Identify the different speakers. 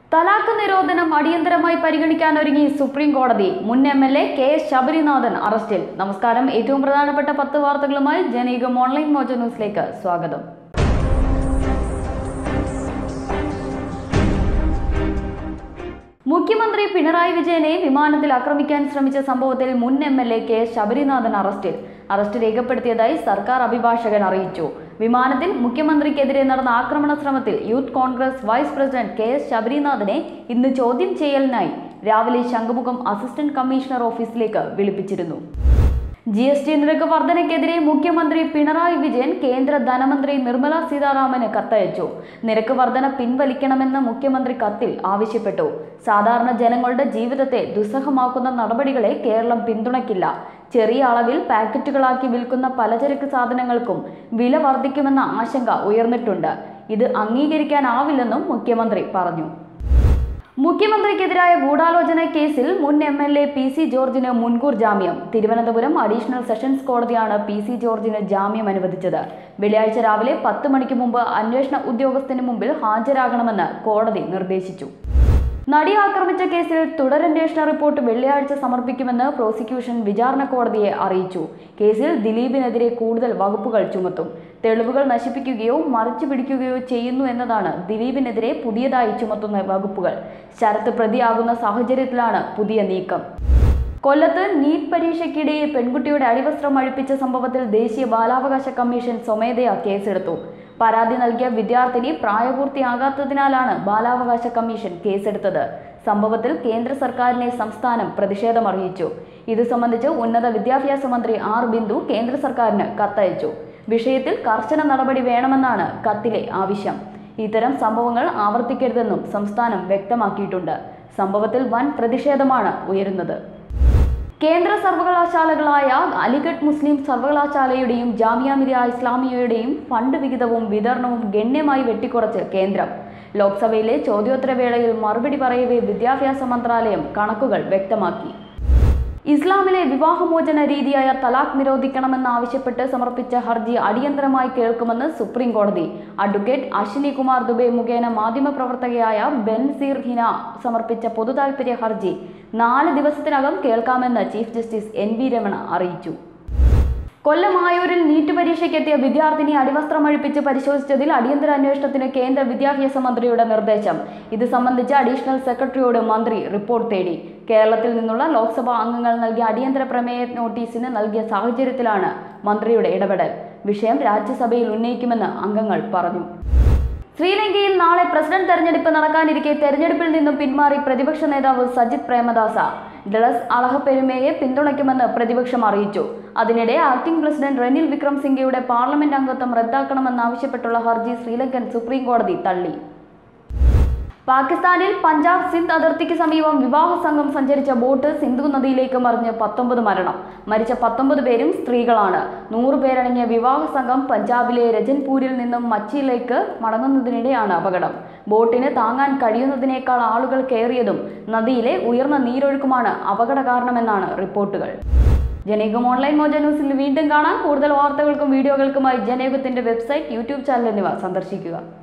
Speaker 1: തലാഖ് നിരോധനം അടിയന്തരമായി പരിഗണിക്കാൻ ഒരുങ്ങി സുപ്രീം കോടതി മുൻ M L A K S Sabarinathan അറസ്റ്റിൽ നമസ്കാരം ഏറ്റവും പ്രധാനപ്പെട്ട പത്ത് വാർത്തകളുമായി ജനീകം ഓൺലൈൻ മോജ ന്യൂസിലേക്ക് സ്വാഗതം മുഖ്യമന്ത്രി പിണറായി വിജയനെ വിമാനത്തിൽ ആക്രമിക്കാൻ ശ്രമിച്ച സംഭവത്തിൽ മുൻ M L A K S Sabarinathan അറസ്റ്റിൽ അറസ്റ്റ് രേഖപ്പെടുത്തിയതായി സർക്കാർ അഭിഭാഷകൻ അറിയിച്ചു വിമാനത്തിൽ മുഖ്യമന്ത്രിക്കെതിരെ നടന്ന ആക്രമണ ശ്രമത്തിൽ youth Congress vice president K S ശബരിനാഥനെ ഇന്ന് ചോദ്യം ചെയ്യലിനായി രാവിലെ ശംഖുമുഖം അസിസ്റ്റന്റ് കമ്മീഷണർ ഓഫീസിലേക്ക് വിളിപ്പിച്ചിരുന്നു ജി എസ് ടി നിരക്ക് വർധനയ്ക്കെതിരെ മുഖ്യമന്ത്രി പിണറായി വിജയൻ കേന്ദ്ര ധനമന്ത്രി നിർമ്മല സീതാരാമന് കത്തയച്ചു നിരക്ക് വർധന പിൻവലിക്കണമെന്ന് മുഖ്യമന്ത്രി കത്തിൽ ആവശ്യപ്പെട്ടു സാധാരണ ജനങ്ങളുടെ ജീവിതത്തെ ദുസ്സഹമാക്കുന്ന നടപടികളെ കേരളം പിന്തുണയ്ക്കില്ല ചെറിയ അളവിൽ പാക്കറ്റുകളാക്കി വിൽക്കുന്ന പലചരക്ക് സാധനങ്ങൾക്കും വില വർദ്ധിക്കുമെന്ന ആശങ്ക ഉയർന്നിട്ടുണ്ട് ഇത് അംഗീകരിക്കാനാവില്ലെന്നും മുഖ്യമന്ത്രി പറഞ്ഞു മുഖ്യമന്ത്രിക്കെതിരായ ഗൂഢാലോചന കേസിൽ മുൻ M L A P C ജോർജിന് മുൻകൂർ ജാമ്യം തിരുവനന്തപുരം അഡീഷണൽ സെഷൻസ് കോടതിയാണ് പി സി ജോർജിന് ജാമ്യം അനുവദിച്ചത് വെള്ളിയാഴ്ച രാവിലെ പത്ത് മണിക്ക് മുമ്പ് അന്വേഷണ ഉദ്യോഗസ്ഥന് മുമ്പിൽ ഹാജരാകണമെന്ന് കോടതി നിർദ്ദേശിച്ചു നടി ആക്രമിച്ച കേസിൽ തുടരന്വേഷണ റിപ്പോർട്ട് വെള്ളിയാഴ്ച സമർപ്പിക്കുമെന്ന് പ്രോസിക്യൂഷൻ വിചാരണ കോടതിയെ അറിയിച്ചു കേസിൽ ദിലീപിനെതിരെ കൂടുതൽ വകുപ്പുകൾ ചുമത്തും തെളിവുകൾ നശിപ്പിക്കുകയോ മറച്ചു പിടിക്കുകയോ ചെയ്യുന്നു എന്നതാണ് ദിലീപിനെതിരെ പുതിയതായി ചുമത്തുന്ന വകുപ്പുകൾ ശരത്ത് പ്രതിയാകുന്ന സാഹചര്യത്തിലാണ് പുതിയ നീക്കം കൊല്ലത്ത് നീറ്റ് പരീക്ഷയ്ക്കിടെ പെൺകുട്ടിയുടെ അടിവസ്ത്രം അഴിപ്പിച്ച സംഭവത്തിൽ ദേശീയ ബാലാവകാശ കമ്മീഷൻ സ്വമേധയാ കേസെടുത്തു പരാതി നൽകിയ വിദ്യാർത്ഥിനി പ്രായപൂർത്തിയാകാത്തതിനാലാണ് ബാലാവകാശ കമ്മീഷൻ കേസെടുത്തത് സംഭവത്തിൽ കേന്ദ്ര സർക്കാരിനെ സംസ്ഥാനം പ്രതിഷേധമറിയിച്ചു ഇത് സംബന്ധിച്ച് ഉന്നത വിദ്യാഭ്യാസ മന്ത്രി ആർ ബിന്ദു കേന്ദ്ര സർക്കാരിന് കത്തയച്ചു വിഷയത്തിൽ കർശന നടപടി വേണമെന്നാണ് കത്തിലെ ആവശ്യം ഇത്തരം സംഭവങ്ങൾ ആവർത്തിക്കരുതെന്നും സംസ്ഥാനം വ്യക്തമാക്കിയിട്ടുണ്ട് സംഭവത്തിൽ വൻ പ്രതിഷേധമാണ് ഉയരുന്നത് കേന്ദ്ര സർവകലാശാലകളായ അലിഗഡ് മുസ്ലിം സർവകലാശാലയുടെയും ജാമിയ മിലിയ ഇസ്ലാമിയയുടെയും ഫണ്ട് വിഹിതവും വിതരണവും ഗണ്യമായി വെട്ടിക്കുറച്ച് കേന്ദ്രം ലോക്സഭയിലെ ചോദ്യോത്തരവേളയിൽ മറുപടി പറയവേ വിദ്യാഭ്യാസ മന്ത്രാലയം കണക്കുകൾ വ്യക്തമാക്കി ഇസ്ലാമിലെ വിവാഹമോചന രീതിയായ തലാഖ് നിരോധിക്കണമെന്നാവശ്യപ്പെട്ട് സമർപ്പിച്ച ഹർജി അടിയന്തരമായി കേൾക്കുമെന്ന് സുപ്രീം കോടതി അഡ്വക്കേറ്റ് അശ്വിനി കുമാർ ദുബെ മുഖേന മാധ്യമപ്രവർത്തകയായ ബെൻസീർ ഹിന സമർപ്പിച്ച പൊതുതാൽപര്യ ഹർജി നാല് ദിവസത്തിനകം കേൾക്കാമെന്ന് chief justice N V Ramana അറിയിച്ചു കൊല്ലം ആയൂരിൽ നീറ്റ് പരീക്ഷയ്ക്കെത്തിയ വിദ്യാർത്ഥിനി അടിവസ്ത്രം അഴിപ്പിച്ച് പരിശോധിച്ചതിൽ അടിയന്തര അന്വേഷണത്തിന് കേന്ദ്ര വിദ്യാഭ്യാസ മന്ത്രിയുടെ നിർദ്ദേശം ഇത് സംബന്ധിച്ച് അഡീഷണൽ സെക്രട്ടറിയോട് മന്ത്രി റിപ്പോർട്ട് തേടി കേരളത്തിൽ നിന്നുള്ള ലോക്സഭാ അംഗങ്ങൾ നൽകിയ അടിയന്തര പ്രമേയ നോട്ടീസിന് നൽകിയ സാഹചര്യത്തിലാണ് മന്ത്രിയുടെ ഇടപെടൽ വിഷയം രാജ്യസഭയിൽ ഉന്നയിക്കുമെന്ന് അംഗങ്ങൾ പറഞ്ഞു ശ്രീലങ്കയിൽ നാളെ പ്രസിഡന്റ് തെരഞ്ഞെടുപ്പ് നടക്കാനിരിക്കെ തെരഞ്ഞെടുപ്പിൽ നിന്നും പിന്മാറി പ്രതിപക്ഷ നേതാവ് സജിത് പ്രേമദാസ ഡളസ് അളഹപ്പെരുമയെ പിന്തുണയ്ക്കുമെന്ന് പ്രതിപക്ഷം അറിയിച്ചു അതിനിടെ ആക്ടിംഗ് പ്രസിഡന്റ് റെനിൽ വിക്രം സിംഗയുടെ പാർലമെന്റ് അംഗത്വം റദ്ദാക്കണമെന്നാവശ്യപ്പെട്ടുള്ള ഹർജി ശ്രീലങ്കൻ സുപ്രീം കോടതി തള്ളി പാകിസ്ഥാനിൽ പഞ്ചാബ് സിന്ധ് അതിർത്തിക്ക് സമീപം വിവാഹ സംഘം സഞ്ചരിച്ച ബോട്ട് സിന്ധു നദിയിലേക്ക് മറിഞ്ഞ് പത്തൊമ്പത് മരണം മരിച്ച പത്തൊമ്പത് പേരും സ്ത്രീകളാണ് നൂറ് പേരടങ്ങിയ വിവാഹ സംഘം പഞ്ചാബിലെ രജൻപൂരിൽ നിന്നും മച്ചിയിലേക്ക് മടങ്ങുന്നതിനിടെയാണ് അപകടം ബോട്ടിന് താങ്ങാൻ കഴിയുന്നതിനേക്കാൾ ആളുകൾ കയറിയതും നദിയിലെ ഉയർന്ന നീരൊഴുക്കുമാണ് അപകട കാരണമെന്നാണ് റിപ്പോർട്ടുകൾ ജനയുഗം ഓൺലൈൻ മോജ ന്യൂസിൽ വീണ്ടും കാണാം കൂടുതൽ വാർത്തകൾക്കും വീഡിയോകൾക്കുമായി ജനയുഗത്തിന്റെ വെബ്സൈറ്റ് യൂട്യൂബ് ചാനൽ എന്നിവ സന്ദർശിക്കുക